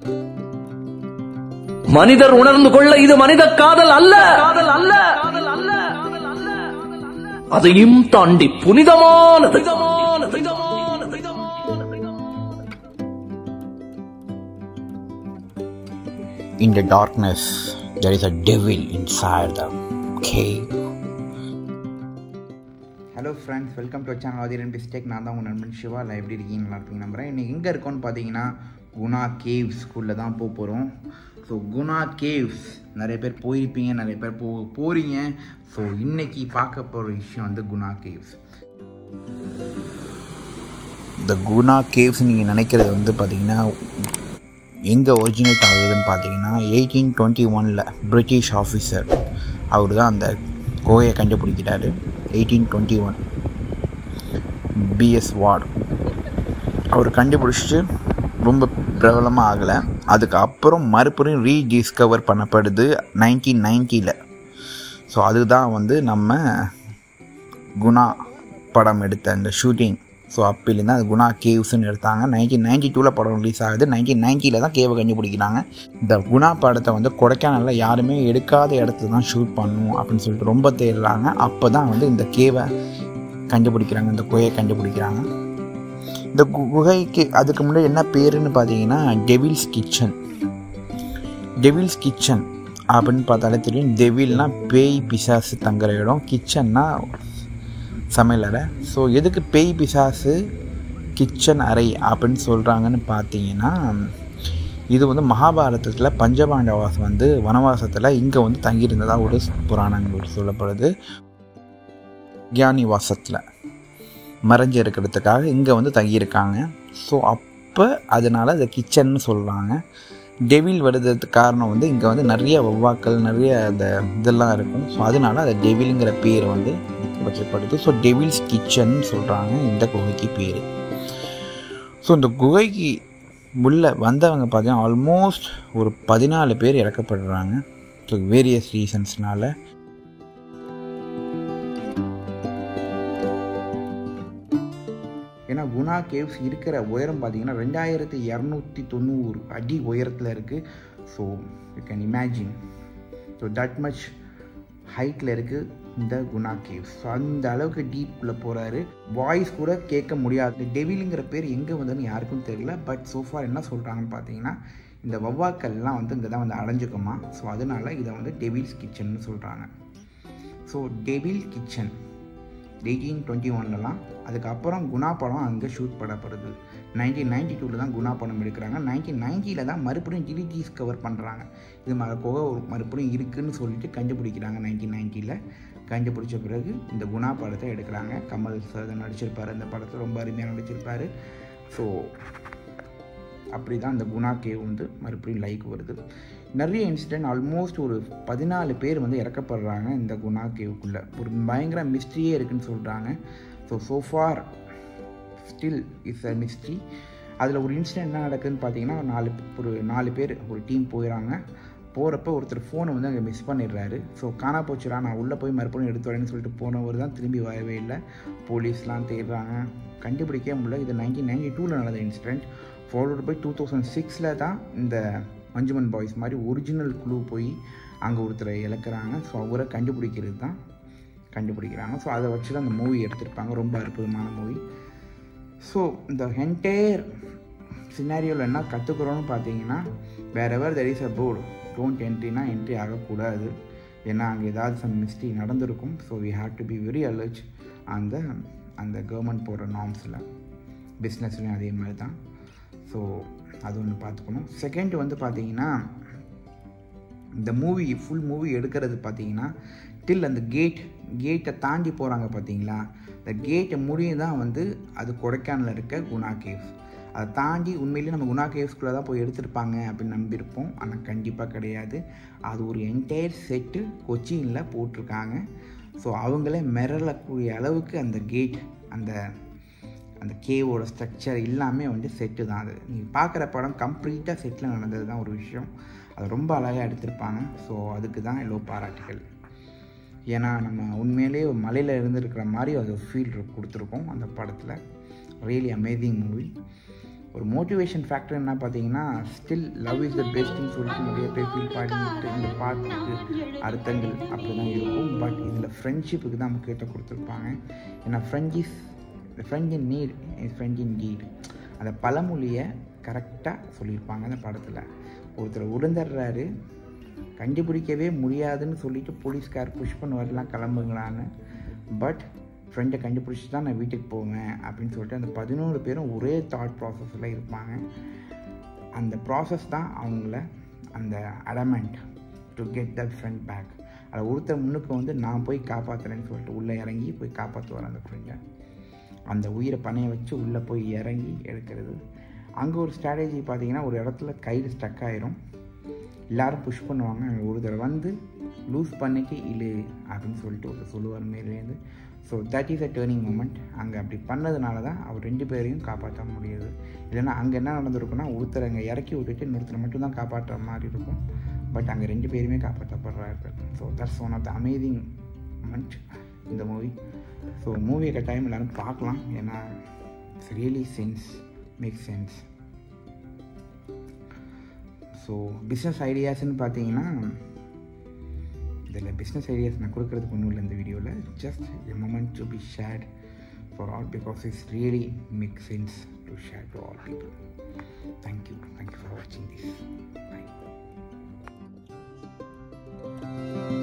மனிதர் உணர்ந்து கொள்ள இது மனித காதல் அல்ல காதல் அல்ல அதையும் தாண்டி புனிதமானது In the darkness, there is a devil inside the cave. Hello friends welcome to channel Aadhiran பிஸ்டேக் நான் தான் உங்கள் நண்பன் சிவா இல்லை எப்படி இருக்கீங்க நல்லா இருப்பீங்க நம்புறேன் இன்றைக்கி எங்கே இருக்கோன்னு பார்த்தீங்கன்னா குணா கேவ்ஸ் ஸ்கூலில் தான் போக போகிறோம் ஸோ குணா கேவ்ஸ் நிறைய பேர் போயிருப்பீங்க நிறைய பேர் போ போகிறீங்க ஸோ இன்னைக்கு பார்க்க போகிற விஷயம் வந்து குணா கேவ்ஸ் இந்த குணா கேவ்ஸ் நீங்கள் நினைக்கிறது வந்து பார்த்தீங்கன்னா எங்கே ஒரிஜினேட் ஆகுதுன்னு பார்த்தீங்கன்னா எயிட்டீன் டுவெண்ட்டி ஒனில் பிரிட்டிஷ் ஆஃபீஸர் அவர் தான் அந்த கோயை கண்டுபிடிக்கிறாரு எயிட்டீன் டுவெண்ட்டி ஒன் பிஎஸ் வார்டு அவர் கண்டுபிடிச்சிட்டு ரொம்ப பிரபலமாக ஆகலை அதுக்கப்புறம் மறுபடியும் ரீடிஸ்கவர் பண்ணப்படுது நைன்டீன் நைன்ட்டியில் ஸோ அதுதான் வந்து நம்ம குணா படம் எடுத்த அந்த ஷூட்டிங் ஸோ அப்பிலேருந்து அது குணா கேவ்ஸ்னு எடுத்தாங்க நைன்டீன் நைன்டி டூவில் படம் ரிலீஸ் ஆகுது நைன்டீன் நைன்ட்டியில் தான் கேவை கண்டுபிடிக்கிறாங்க இந்த குணா படத்தை வந்து கொடைக்கானலில் யாருமே எடுக்காத இடத்துல தான் ஷூட் பண்ணணும் அப்படின்னு சொல்லிட்டு ரொம்ப தேடுறாங்க அப்போ தான் வந்து இந்த கேவை கண்டுபிடிக்கிறாங்க இந்த குகையை கண்டுபிடிக்கிறாங்க இந்த கு- குகைக்கு அதுக்கு முன்னாடி என்ன பேருன்னு பார்த்தீங்கன்னா டெவில்ஸ் கிச்சன் டெவில்ஸ் கிச்சன் அப்படின்னு பார்த்தாலே தெரியும் டெவில்னா பேய் பிசாசு தங்குற இடம் கிச்சன்னா சமையலறை ஸோ எதுக்கு பேய் பிசாசு கிச்சன் அறை அப்படின்னு சொல்கிறாங்கன்னு பார்த்தீங்கன்னா இது வந்து மகாபாரதத்தில் பஞ்சபாண்டவாஸ் வந்து வனவாசத்தில் இங்கே வந்து தங்கியிருந்ததாக ஒரு புராணங்கள் சொல்லப்படுது கியானி வாசத்தில் மறைஞ்சு இருக்கிறதுக்காக இங்கே வந்து தங்கியிருக்காங்க ஸோ அப்போ அதனால் அதை கிச்சன்னு சொல்கிறாங்க டெவில் வருதுக்கு காரணம் வந்து இங்கே வந்து நிறைய வவ்வாக்கள் நிறைய அந்த இதெல்லாம் இருக்கும் ஸோ அதனால அதை டெவிலுங்கிற பேர் வந்து வச்சப்படுது ஸோ டெவில்ஸ் கிச்சன் சொல்கிறாங்க இந்த குகைக்கு பேர் ஸோ இந்த குகைக்கு உள்ள வந்தவங்க பார்த்தீங்கன்னா ஆல்மோஸ்ட் ஒரு பதினாலு பேர் இறக்கப்படுறாங்க ஸோ வேரியஸ் ரீசன்ஸ்னால ஏன்னா குணா கேவ்ஸ் இருக்கிற உயரம் பார்த்தீங்கன்னா ரெண்டாயிரத்தி இரநூத்தி தொண்ணூறு அடி உயரத்தில் இருக்குது so you can imagine so that much ஹைட்டில் இருக்குது இந்த குணா கேவ்ஸ் ஸோ அந்த அளவுக்கு டீப்பில் போகிறாரு வாய்ஸ் கூட கேட்க முடியாது டெவிலுங்கிற பேர் எங்கே வந்ததுன்னு யாருக்கும் தெரியல பட் சோஃபார் என்ன சொல்கிறாங்கன்னு பார்த்தீங்கன்னா இந்த வவ்வாக்கள்லாம் வந்து இங்கே தான் வந்து அடைஞ்சுக்குமா ஸோ அதனால இதை வந்து டெவில்ஸ் கிச்சன்னு சொல்கிறாங்க so devil kitchen eighteen twenty ஒன்லலாம் அதுக்கப்புறம் குணா படம் அங்கே ஷூட் பண்ணப்படுது நைன்டீன் நைன்டி டூவில் தான் குணா படம் எடுக்கிறாங்க நைன்டீன் நைன்ட்டியில் தான் மறுபடியும் டிலிஜிஸ் கவர் பண்ணுறாங்க இது ம குகை ஒரு மறுபடியும் இருக்குன்னு சொல்லிட்டு கண்டுபிடிக்கிறாங்க நைன்டீன் நைன்ட்டியில் கண்டுபிடிச்ச பிறகு இந்த குணா படத்தை எடுக்கிறாங்க கமல் சார் தான் நடிச்சிருப்பார் அந்த படத்தை ரொம்ப அருமையாக நடிச்சிருப்பார் ஸோ அப்படி தான் இந்த குணா கேவ் வந்து மறுபடியும் லைக் வருது நிறைய இன்சிடென்ட் ஆல்மோஸ்ட் ஒரு பதினாலு பேர் வந்து இறக்கப்படுறாங்க இந்த குணா கேவுக்குள்ளே ஒரு பயங்கர மிஸ்ட்ரியே இருக்குன்னு சொல்கிறாங்க so so far still is a mystery அதில் ஒரு இன்சிடென்ட் என்ன நடக்குதுன்னு பார்த்தீங்கன்னா ஒரு நாலு ஒரு நாலு பேர் ஒரு டீம் போயிடறாங்க போகிறப்ப ஒருத்தர் ஃபோனை வந்து அங்கே மிஸ் பண்ணிடுறாரு ஸோ காணா போச்சுடா நான் உள்ளே போய் மறுபடியும் எடுத்து வரேன்னு சொல்லிட்டு போனவர் தான் திரும்பி வரவே இல்லை போலீஸ்லாம் தேடுறாங்க கண்டுபிடிக்கவே முடியல இது நைன்டீன் நைன்டி டூவில் நடந்த incident followed by two thousand சிக்ஸில் தான் இந்த மஞ்சுமன் பாய்ஸ் மாதிரி ஒரிஜினல் குழு போய் அங்கே ஒருத்தரை இழக்கிறாங்க ஸோ அவரை கண்டுபிடிக்கிறது தான் கண்டுபிடிக்கிறாங்க ஸோ அதை வச்சு தான் அந்த மூவி எடுத்திருப்பாங்க ரொம்ப அற்புதமான மூவி ஸோ இந்த என்டையர் சினாரியோவில் என்ன கற்றுக்குறோன்னு பார்த்தீங்கன்னா wherever there is a board don't என்ட்ரினா என்ட்ரி ஆகக்கூடாது ஏன்னா அங்கே ஏதாவது சம் மிஸ்டேக் நடந்திருக்கும் so we have to be very alert அந்த அந்த கவர்மெண்ட் போடுற நார்ம்ஸில் பிஸ்னஸ்லையும் அதே மாதிரி தான் ஸோ அது ஒன்று பார்த்துக்கணும் செகண்ட் வந்து பார்த்தீங்கன்னா இந்த மூவி ஃபுல் மூவி எடுக்கிறது பார்த்தீங்கன்னா டில் அந்த கேட் கேட்டை தாண்டி போகிறாங்க பார்த்தீங்களா இந்த கேட்டை முடியும் தான் வந்து அது கொடைக்கானலில் இருக்க குணா கேவ்ஸ் அதை தாண்டி உண்மையிலேயே நம்ம குணா கேவ்ஸ்குள்ளே தான் போய் எடுத்திருப்பாங்க அப்படின்னு நம்பியிருப்போம் ஆனால் கண்டிப்பாக கிடையாது அது ஒரு என்டையர் செட்டு கொச்சினில் போட்டிருக்காங்க ஸோ அவங்களே மிரளக்கூடிய அளவுக்கு அந்த கேட் அந்த அந்த கேவோட ஸ்ட்ரக்சர் எல்லாமே வந்து செட்டு தான் அது நீங்கள் பார்க்குற படம் கம்ப்ளீட்டாக செட்டில் நடந்தது தான் ஒரு விஷயம் அது ரொம்ப அழகாக எடுத்திருப்பாங்க ஸோ அதுக்கு தான் எல்லோ பாராட்டுகள் ஏன்னா நம்ம உண்மையிலேயே ஒரு மலையில் இருந்திருக்கிற மாதிரி அது ஃபீல் கொடுத்துருக்கோம் அந்த படத்தில் ரியலி அமேசிங் மூவி ஒரு மோட்டிவேஷன் ஃபேக்டர் என்ன பார்த்தீங்கன்னா ஸ்டில் லவ் இஸ் த பெஸ்ட்னு சொல்லிட்டு நிறைய பேர் ஃபீல் பண்ணிட்டு இந்த பாட்டுக்கு அர்த்தங்கள் அப்படி தான் இருக்கும் பட் இதில் ஃப்ரெண்ட்ஷிப்புக்கு தான் முக்கியத்துவம் கொடுத்துருப்பாங்க ஏன்னா friend is friend in need is friend in deed அந்த பழமொழியை கரெக்டாக சொல்லியிருப்பாங்க அந்த படத்தில் ஒருத்தர் உடந்துடுறாரு கண்டுபிடிக்கவே முடியாதுன்னு சொல்லிட்டு போலீஸ்கார் புஷ் பண்ணுவார்லாம் கிளம்புங்களான்னு பட் ஃப்ரெண்டை கண்டுபிடிச்சி தான் நான் வீட்டுக்கு போவேன் அப்படின்னு சொல்லிட்டு அந்த பதினோரு பேரும் ஒரே தாட் ப்ராசஸில் இருப்பாங்க அந்த ப்ராசஸ் தான் அவங்கள அந்த adamant to get that friend back அதை ஒருத்தர் முன்னுக்கு வந்து நான் போய் காப்பாற்றுறேன்னு சொல்லிட்டு உள்ளே இறங்கி போய் காப்பாற்றுவார் அந்த ஃப்ரெண்டை அந்த உயிரை பணைய வச்சு உள்ளே போய் இறங்கி எடுக்கிறது அங்கே ஒரு ஸ்ட்ராட்டஜி பார்த்தீங்கன்னா ஒரு இடத்துல கையில் ஸ்டக் ஆயிரும் எல்லாரும் புஷ் பண்ணுவாங்க அங்கே ஒரு தடவை வந்து லூஸ் பண்ணிட்டு இழு அப்படின்னு சொல்லிட்டு ஒரு சொல்லுவார் மேலேருந்து so that is a turning moment அங்கே அப்படி பண்ணதுனால தான் அவர் ரெண்டு பேரையும் காப்பாற்ற முடியுது இல்லைன்னா அங்கே என்ன நடந்திருக்குன்னா ஒருத்தர் அங்கே இறக்கி விட்டுட்டு இன்னொருத்தரை மட்டும் தான் காப்பாற்றுற மாதிரி இருக்கும் பட் அங்கே ரெண்டு பேருமே காப்பாற்றப்படுறாரு so that's one of the amazing moment இந்த மூவி ஸோ மூவியை கட்டாயம் எல்லாரும் பார்க்கலாம் ஏன்னா it's really sense make sense so business ஐடியாஸ்ன்னு பார்த்தீங்கன்னா இதில் பிஸ்னஸ் ஐடியாஸ் நான் கொடுக்குறதுக்கு ஒன்றும் இல்லை இந்த வீடியோவில் just a moment to be shared for all because it's really make sense to share to all people thank you thank you for வாட்சிங் திஸ் பை